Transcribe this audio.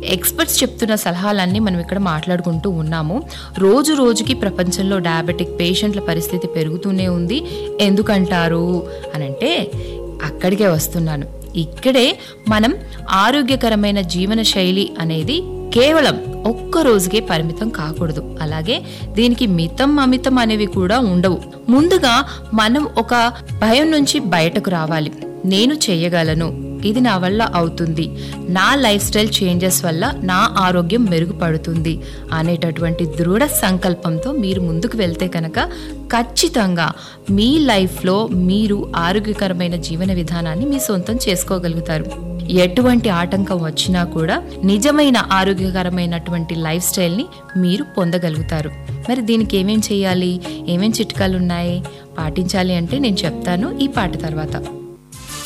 experts చెప్తున్న సలహాలన్నీ మనం ఇక్కడ మాట్లాడుకుంటూ ఉన్నాము రోజు రోజుకి ప్రపంచంలో డయాబెటిక్ పేషెంట్ల పరిస్థితి పెరుగుతూనే ఉంది ఎందుకంటారు అని అంటే అక్కడికే వస్తున్నాను ఇక్కడే మనం ఆరోగ్యకరమైన జీవన శైలి అనేది కేవలం ఒక్క రోజుకే పరిమితం కాకూడదు అలాగే దీనికి మితం అమితం అనేవి కూడా ఉండవు ముందుగా మనం ఒక భయం నుంచి బయటకు రావాలి నేను చేయగలను ఇది నా వల్ల అవుతుంది నా లైఫ్ స్టైల్ చేంజెస్ వల్ల నా ఆరోగ్యం మెరుగుపడుతుంది అనేటటువంటి దృఢ సంకల్పంతో మీరు ముందుకు వెళ్తే కనుక ఖచ్చితంగా మీ లైఫ్లో మీరు ఆరోగ్యకరమైన జీవన విధానాన్ని మీ సొంతం చేసుకోగలుగుతారు ఎటువంటి ఆటంకం వచ్చినా కూడా నిజమైన ఆరోగ్యకరమైనటువంటి లైఫ్ స్టైల్ని మీరు పొందగలుగుతారు మరి దీనికి ఏమేం చేయాలి ఏమేం చిట్కాలు ఉన్నాయి పాటించాలి అంటే నేను చెప్తాను ఈ పాట తర్వాత